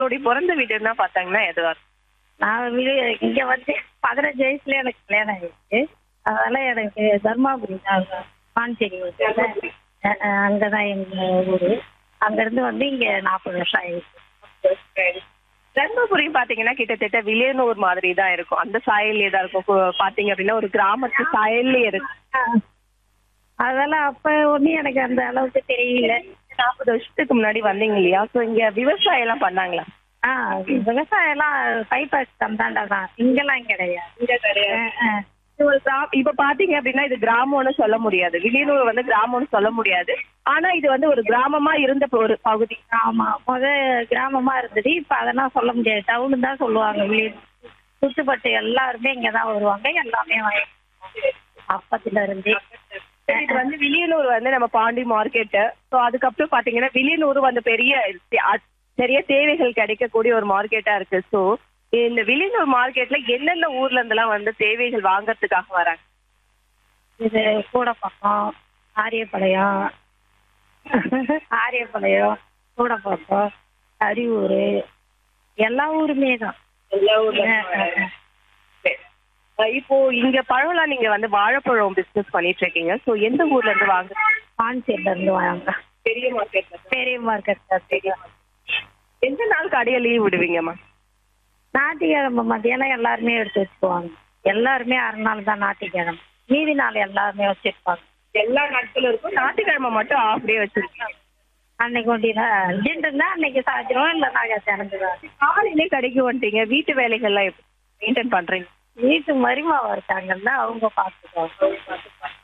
உங்களுடைய பிறந்த வீடுன்னா பார்த்தாங்கன்னா எதுவா இருக்கும் நான் வீடு இங்க வந்து பதினஞ்சு வயசுல எனக்கு கல்யாணம் ஆயிடுச்சு அதனால எனக்கு தர்மாபுரி தான் பாண்டிச்சேரி அங்கதான் எங்க ஊரு அங்க இருந்து வந்து இங்க நாற்பது வருஷம் ஆயிடுச்சு தர்மபுரி பாத்தீங்கன்னா கிட்டத்தட்ட வில்லியனூர் மாதிரி தான் இருக்கும் அந்த சாயல்லே தான் இருக்கும் கு- பாத்தீங்க அப்படின்னா ஒரு கிராமத்து சாயல்லே இருக்கும் அதெல்லாம் அப்ப ஒண்ணும் எனக்கு அந்த அளவுக்கு தெரியல நாற்பது வருஷத்துக்கு முன்னாடி வந்தீங்க இல்லையா சோ இங்க விவசாயம் எல்லாம் பண்ணாங்களா ஆஹ் விவசாயம் எல்லாம் பைபாஸ் தந்தாண்டா தான் இங்கெல்லாம் கிடையாது இங்க கிடையாது ஆ, ஆ. இது ஒரு கிரா- இப்ப பாத்தீங்க அப்படின்னா இது கிராமம்னு சொல்ல முடியாது வில்லியனூர் வந்து கிராமம்னு சொல்ல முடியாது ஆனா இது வந்து ஒரு கிராமமா இருந்த ஒரு பகுதி ஆமா முத கிராமமா இருந்தது இப்ப அதெல்லாம் சொல்ல முடியாது டவுன் தான் சொல்லுவாங்க வெளியே சுத்துப்பட்டு எல்லாருமே இங்கதான் வருவாங்க எல்லாமே வாங்கி அப்பத்துல இருந்து இது வந்து வில்லியனூர் வந்து நம்ம பாண்டி மார்க்கெட் சோ அதுக்கப்புறம் பாத்தீங்கன்னா வில்லியனூர் வந்து பெரிய அ- பெரிய தேவைகள் கிடைக்கக்கூடிய ஒரு மார்க்கெட்டா இருக்கு சோ இந்த வில்லியனூர் மார்க்கெட்ல எந்தெந்த ஊர்ல இருந்தெல்லாம் வந்து தேவைகள் வாங்குறதுக்காக வராங்க இது கூடப்பக்கம் ஆரியப்பாளையம் ஆரியப்பாளையம் கூடப்பக்கம் அரியூர் எல்லா ஊருமே தான் எல்லா ஆ, ஆ, ஆ. அஹ் இப்போ இங்க பழம்லாம் நீங்க வந்து வாழைப்பழம் பிசினஸ் பண்ணிட்டு இருக்கீங்க சோ எந்த ஊர்ல இருந்து வாங்க பாண்டிச்சேரில இருந்து வாங்க பெரிய மார்க்கெட்ல பெரிய மார்க்கெட் தெரியும் எந்த நாள் கடையை லீவ் விடுவீங்கம்மா ஞாயிற்றுக்கிழமை மத்தியானம் எல்லாருமே எடுத்து வச்சுக்குவாங்க எல்லாருமே அரை நாள் தான் ஞாயிற்றுக்கிழமை மீதி நாள் எல்லாருமே வச்சிருப்பாங்க எல்லா நாட்களும் இருக்கும் ஞாயிற்றுக்கிழமை மட்டும் ஆஃப் டே வச்சிருக்கீங்க அன்னைக்கு ஒண்டினா அர்ஜென்ட் இருந்தா அன்னைக்கு சாய்ச்சிரும் இல்ல நாங்க திறந்துடுவோம் காலையிலே கடைக்கு வந்துட்டீங்க வீட்டு வேலைகள்லாம் எப்படி மெயின்டைன் பண்றீங்க வீட்டு மருமாவா இருக்காங்கல்ல அவங்க பாத்துக்குவாங்க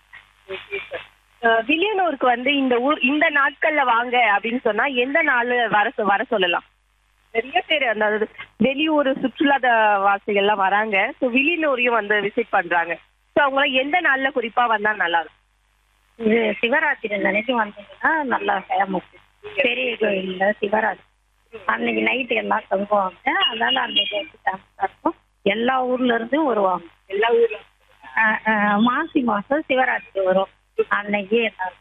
அஹ் வில்லியனூருக்கு வந்து இந்த ஊர் இந்த நாட்கள்ல வாங்க அப்படின்னு சொன்னா எந்த நாள் வர சொ- வர சொல்லலாம் நிறைய பேர் அந்த அதாவது வெளியூர் சுற்றுலா த- வாசிகள் எல்லாம் வராங்க ஸோ வில்லியனூரையும் வந்து விசிட் பண்றாங்க ஸோ அவங்களாம் எந்த நாள்ல குறிப்பா வந்தா நல்லா இருக்கும் இது சிவராத்திரி அன்னைக்கு வந்தீங்கன்னா நல்லா ஃபேமஸ் பெரிய கோயில்ல சிவராத்திரி அன்னைக்கு நைட்டு எல்லாம் தங்குவாங்க அதனால அன்னைக்கு வந்து ஃபேமஸா இருக்கும் எல்லா ஊர்ல இருந்தும் வருவாங்க எல்லா ஊர்ல ஆஹ் ஆஹ் மாசி மாசம் சிவராத்திரி வரும் அன்னைக்கு எல்லாரும்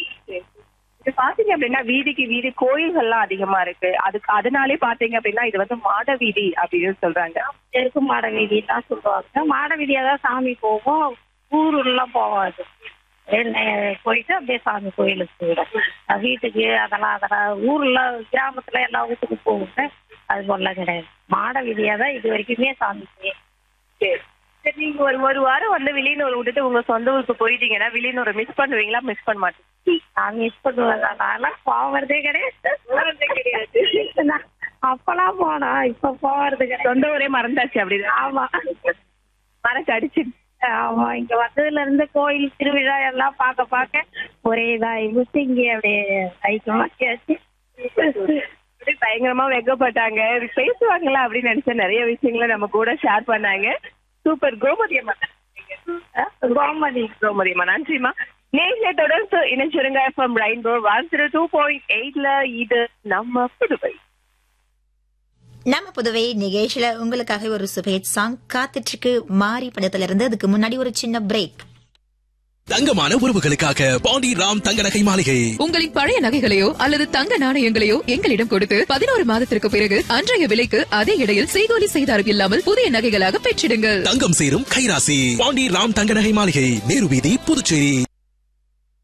இது பாத்தீங்க அப்படின்னா வீதிக்கு வீதி கோயில்கள்லாம் அதிகமா இருக்கு அதுக்கு அதனாலே பாத்தீங்க அப்படின்னா இது வந்து மாட வீதி அப்படின்னு சொல்றாங்க தெற்கு மாட வீதி தான் சொல்லுவாங்க மாட வீதியா தான் சாமி போகும் ஊருலாம் போவாது என்ன போயிட்டு அப்படியே சாமி கோயிலுக்கு போயிடும் அஹ் வீட்டுக்கு அதெல்லாம் அதெல்லாம் ஊர்ல கிராமத்துல எல்லா வீட்டுக்கு போகுங்க அது போலாம் கிடையாது மாட வீதியா தான் இது வரைக்குமே சாமி செய்யும் சரி சரி நீங்க ஒரு ஒரு வாரம் வந்து வில்லியனூர் விட்டுட்டு உங்க சொந்த ஊருக்கு போயிட்டீங்கன்னா வில்லியனூரை மிஸ் பண்ணுவீங்களா மிஸ் பண்ண மாட்டீங்க நான் மிஸ் பண்ணுவேன் அதெல்லாம் போவதே கிடையாது போறதே கிடையாது. நான் அப்பெல்லாம் போனா இப்ப போறது கிடையாது சொந்த ஊரே மறந்தாச்சு அப்படிதான் ஆமா மறக்க அடிச்சு ஆமா இங்க வந்ததுல இருந்து கோயில் திருவிழா எல்லாம் பார்க்க பார்க்க ஒரே இதாகி போச்சு இங்கே அப்படியே ஐக்கியமாக்கியாச்சு அப்படியே பயங்கரமா வெக்கப்பட்டாங்க இது பேசுவாங்களா அப்படின்னு நினைச்ச நிறைய விஷயங்களை நம்ம கூட ஷேர் பண்ணாங்க சூப்பர் கோமதி அம்மா கோமதி கோமதி அம்மா நன்றிம்மா நேர்ல தொடர்ந்து இணைச்சிருங்க FM rainbow one zero two point எயிட்ல இது நம்ம புதுவை நம்ம புதுவை நிகழ்ச்சியில உங்களுக்காக ஒரு சுபேட் சாங் காத்துட்டு இருக்கு மாறி படத்துல இருந்து அதுக்கு முன்னாடி ஒரு சின்ன பிரேக் தங்கமான உறவுகளுக்காக பாண்டி ராம் தங்க நகை மாளிகை உங்களின் பழைய நகைகளையோ அல்லது தங்க நாணயங்களையோ எங்களிடம் கொடுத்து பதினோரு மாதத்திற்கு பிறகு அன்றைய விலைக்கு அதே இடையில் செய்கூலி செய்தாரம் இல்லாமல் புதிய நகைகளாக பெற்றிடுங்கள் தங்கம் சேரும் கைராசி பாண்டி ராம் தங்க நகை மாளிகை நேரு வீதி புதுச்சேரி